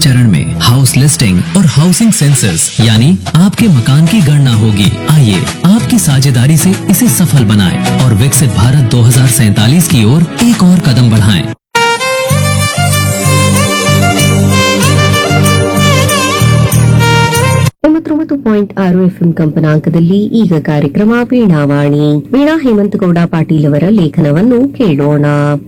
चरण में house listing और हाउसिंग सेंसस यानी आपके मकान की गणना होगी आइए आपकी साझेदारी से इसे सफल बनाएं और विकसित भारत 2047 की ओर एक और कदम बढ़ाएं ತೊಂಬತ್ತೊಂಬತ್ತು ಪಾಯಿಂಟ್ ಆರು ಎಫ್ಎಂ ಕಂಪನಾಂಕದಲ್ಲಿ ಈಗ ಕಾರ್ಯಕ್ರಮ ವೀಣಾವಾಣಿ ವೀಣಾ ಹೇಮಂತಗೌಡ ಪಾಟೀಲ್ ಅವರ ಲೇಖನವನ್ನು ಕೇಳೋಣ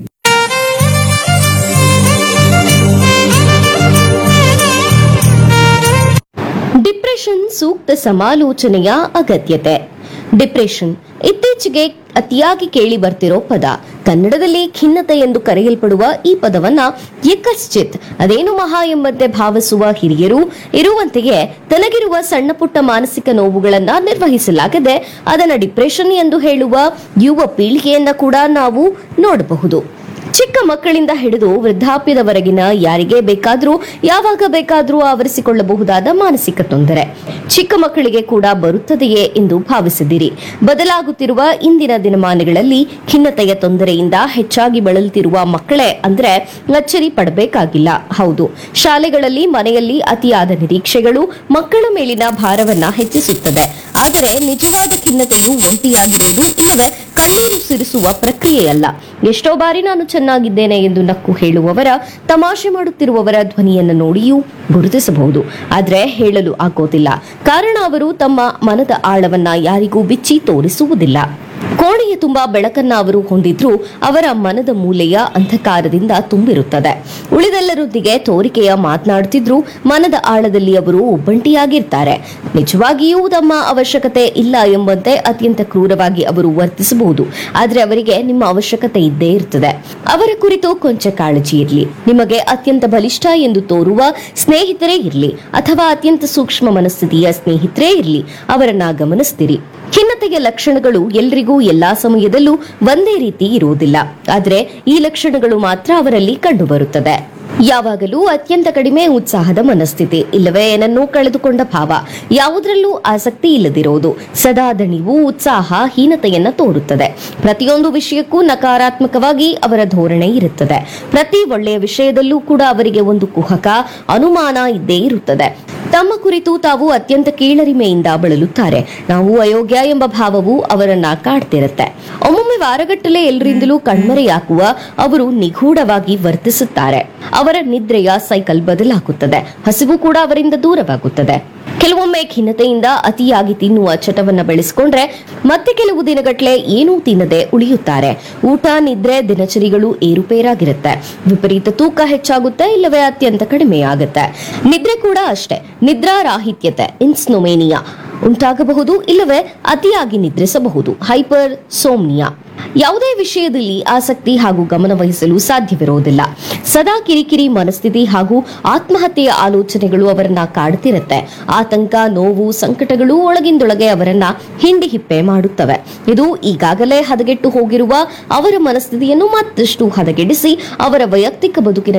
ಡಿಪ್ರೆಷನ್ ಸೂಕ್ತ ಸಮಾಲೋಚನೆಯ ಅಗತ್ಯತೆ ಡಿಪ್ರೆಷನ್ ಇತ್ತೀಚೆಗೆ ಅತಿಯಾಗಿ ಕೇಳಿ ಬರ್ತಿರೋ ಪದ ಕನ್ನಡದಲ್ಲಿ ಖಿನ್ನತೆ ಎಂದು ಕರೆಯಲ್ಪಡುವ ಈ ಪದವನ್ನ ಯಕಶ್ಚಿತ್ ಅದೇನು ಮಹಾ ಎಂಬಂತೆ ಭಾವಿಸುವ ಹಿರಿಯರು ಇರುವಂತೆಯೇ ತನಗಿರುವ ಸಣ್ಣ ಪುಟ್ಟ ಮಾನಸಿಕ ನೋವುಗಳನ್ನ ನಿರ್ವಹಿಸಲಾಗದೆ ಅದನ್ನ ಡಿಪ್ರೆಷನ್ ಎಂದು ಹೇಳುವ ಯುವ ಪೀಳಿಗೆಯನ್ನ ಕೂಡ ನಾವು ನೋಡಬಹುದು ಚಿಕ್ಕ ಮಕ್ಕಳಿಂದ ಹಿಡಿದು ವೃದ್ಧಾಪ್ಯದವರೆಗಿನ ಯಾರಿಗೆ ಬೇಕಾದ್ರೂ ಯಾವಾಗ ಬೇಕಾದ್ರೂ ಆವರಿಸಿಕೊಳ್ಳಬಹುದಾದ ಮಾನಸಿಕ ತೊಂದರೆ ಚಿಕ್ಕ ಮಕ್ಕಳಿಗೆ ಕೂಡ ಬರುತ್ತದೆಯೇ ಎಂದು ಭಾವಿಸಿದಿರಿ ಬದಲಾಗುತ್ತಿರುವ ಇಂದಿನ ದಿನಮಾನಗಳಲ್ಲಿ ಖಿನ್ನತೆಯ ತೊಂದರೆಯಿಂದ ಹೆಚ್ಚಾಗಿ ಬಳಲುತ್ತಿರುವ ಮಕ್ಕಳೇ ಅಂದ್ರೆ ಅಚ್ಚರಿ ಪಡಬೇಕಾಗಿಲ್ಲ ಹೌದು ಶಾಲೆಗಳಲ್ಲಿ ಮನೆಯಲ್ಲಿ ಅತಿಯಾದ ನಿರೀಕ್ಷೆಗಳು ಮಕ್ಕಳ ಮೇಲಿನ ಭಾರವನ್ನ ಹೆಚ್ಚಿಸುತ್ತದೆ ಆದರೆ ನಿಜವಾದ ಖಿನ್ನತೆಯು ಒಂಟಿಯಾಗಿರುವುದು ಇಲ್ಲವೇ ಕಣ್ಣೀರು ಸಿರಿಸುವ ಪ್ರಕ್ರಿಯೆಯಲ್ಲ ಎಷ್ಟೋ ಬಾರಿ ನಾನು ಚೆನ್ನಾಗಿದ್ದೇನೆ ಎಂದು ನಕ್ಕು ಹೇಳುವವರ ತಮಾಷೆ ಮಾಡುತ್ತಿರುವವರ ಧ್ವನಿಯನ್ನು ನೋಡಿಯೂ ಗುರುತಿಸಬಹುದು ಆದ್ರೆ ಹೇಳಲು ಆಗೋದಿಲ್ಲ ಕಾರಣ ಅವರು ತಮ್ಮ ಮನದ ಆಳವನ್ನ ಯಾರಿಗೂ ಬಿಚ್ಚಿ ತೋರಿಸುವುದಿಲ್ಲ ಕೋಣೆಯ ತುಂಬಾ ಬೆಳಕನ್ನ ಅವರು ಹೊಂದಿದ್ರೂ ಅವರ ಮನದ ಮೂಲೆಯ ಅಂಧಕಾರದಿಂದ ತುಂಬಿರುತ್ತದೆ ಉಳಿದೆಲ್ಲರೊಂದಿಗೆ ತೋರಿಕೆಯ ಮಾತನಾಡುತ್ತಿದ್ರೂ ಮನದ ಆಳದಲ್ಲಿ ಅವರು ಒಬ್ಬಂಟಿಯಾಗಿರ್ತಾರೆ ನಿಜವಾಗಿಯೂ ತಮ್ಮ ಅವಶ್ಯಕತೆ ಇಲ್ಲ ಎಂಬಂತೆ ಅತ್ಯಂತ ಕ್ರೂರವಾಗಿ ಅವರು ವರ್ತಿಸಬಹುದು ಆದ್ರೆ ಅವರಿಗೆ ನಿಮ್ಮ ಅವಶ್ಯಕತೆ ಇದ್ದೇ ಇರ್ತದೆ ಅವರ ಕುರಿತು ಕೊಂಚ ಕಾಳಜಿ ಇರಲಿ ನಿಮಗೆ ಅತ್ಯಂತ ಬಲಿಷ್ಠ ಎಂದು ತೋರುವ ಸ್ನೇಹಿತರೇ ಇರಲಿ ಅಥವಾ ಅತ್ಯಂತ ಸೂಕ್ಷ್ಮ ಮನಸ್ಥಿತಿಯ ಸ್ನೇಹಿತರೇ ಇರಲಿ ಅವರನ್ನ ಗಮನಿಸ್ತಿರಿ ಖಿನ್ನತೆಯ ಲಕ್ಷಣಗಳು ಎಲ್ರಿಗೂ ಎಲ್ಲಾ ಸಮಯದಲ್ಲೂ ಒಂದೇ ರೀತಿ ಇರುವುದಿಲ್ಲ ಆದರೆ ಈ ಲಕ್ಷಣಗಳು ಮಾತ್ರ ಅವರಲ್ಲಿ ಕಂಡುಬರುತ್ತದೆ ಯಾವಾಗಲೂ ಅತ್ಯಂತ ಕಡಿಮೆ ಉತ್ಸಾಹದ ಮನಸ್ಥಿತಿ ಇಲ್ಲವೇ ಏನನ್ನೂ ಕಳೆದುಕೊಂಡ ಭಾವ ಯಾವುದರಲ್ಲೂ ಆಸಕ್ತಿ ಇಲ್ಲದಿರುವುದು ಸದಾ ದಣಿವು ಉತ್ಸಾಹ ಹೀನತೆಯನ್ನ ತೋರುತ್ತದೆ ಪ್ರತಿಯೊಂದು ವಿಷಯಕ್ಕೂ ನಕಾರಾತ್ಮಕವಾಗಿ ಅವರ ಧೋರಣೆ ಇರುತ್ತದೆ ಪ್ರತಿ ಒಳ್ಳೆಯ ವಿಷಯದಲ್ಲೂ ಕೂಡ ಅವರಿಗೆ ಒಂದು ಕುಹಕ ಅನುಮಾನ ಇದ್ದೇ ಇರುತ್ತದೆ ತಮ್ಮ ಕುರಿತು ತಾವು ಅತ್ಯಂತ ಕೀಳರಿಮೆಯಿಂದ ಬಳಲುತ್ತಾರೆ ನಾವು ಅಯೋಗ್ಯ ಎಂಬ ಭಾವವು ಅವರನ್ನ ಕಾಡ್ತಿರುತ್ತೆ ಒಮ್ಮೊಮ್ಮೆ ವಾರಗಟ್ಟಲೆ ಎಲ್ಲರಿಂದಲೂ ಕಣ್ಮರೆಯಾಗುವ ಅವರು ನಿಗೂಢವಾಗಿ ವರ್ತಿಸುತ್ತಾರೆ ಅವರ ನಿದ್ರೆಯ ಸೈಕಲ್ ಬದಲಾಗುತ್ತದೆ ಹಸಿವು ಕೂಡ ಅವರಿಂದ ದೂರವಾಗುತ್ತದೆ ಕೆಲವೊಮ್ಮೆ ಖಿನ್ನತೆಯಿಂದ ಅತಿಯಾಗಿ ತಿನ್ನುವ ಚಟವನ್ನ ಬೆಳೆಸಿಕೊಂಡ್ರೆ ಮತ್ತೆ ಕೆಲವು ದಿನಗಟ್ಲೆ ಏನೂ ತಿನ್ನದೆ ಉಳಿಯುತ್ತಾರೆ ಊಟ ನಿದ್ರೆ ದಿನಚರಿಗಳು ಏರುಪೇರಾಗಿರುತ್ತೆ ವಿಪರೀತ ತೂಕ ಹೆಚ್ಚಾಗುತ್ತೆ ಇಲ್ಲವೇ ಅತ್ಯಂತ ಕಡಿಮೆಯಾಗುತ್ತೆ ನಿದ್ರೆ ಕೂಡ ಅಷ್ಟೇ ನಿದ್ರಾ ರಾಹಿತ್ಯತೆ ಇನ್ಸ್ನೊಮೇನಿಯಾ ಉಂಟಾಗಬಹುದು ಇಲ್ಲವೇ ಅತಿಯಾಗಿ ನಿದ್ರಿಸಬಹುದು ಹೈಪರ್ ಸೋಮ್ನಿಯಾ ಯಾವುದೇ ವಿಷಯದಲ್ಲಿ ಆಸಕ್ತಿ ಹಾಗೂ ಗಮನ ವಹಿಸಲು ಸಾಧ್ಯವಿರುವುದಿಲ್ಲ ಸದಾ ಕಿರಿಕಿರಿ ಮನಸ್ಥಿತಿ ಹಾಗೂ ಆತ್ಮಹತ್ಯೆಯ ಆಲೋಚನೆಗಳು ಅವರನ್ನ ಕಾಡುತ್ತಿರುತ್ತೆ ಆತಂಕ ನೋವು ಸಂಕಟಗಳು ಒಳಗಿಂದೊಳಗೆ ಅವರನ್ನ ಹಿಂಡಿ ಹಿಪ್ಪೆ ಮಾಡುತ್ತವೆ ಇದು ಈಗಾಗಲೇ ಹದಗೆಟ್ಟು ಹೋಗಿರುವ ಅವರ ಮನಸ್ಥಿತಿಯನ್ನು ಮತ್ತಷ್ಟು ಹದಗೆಡಿಸಿ ಅವರ ವೈಯಕ್ತಿಕ ಬದುಕಿನ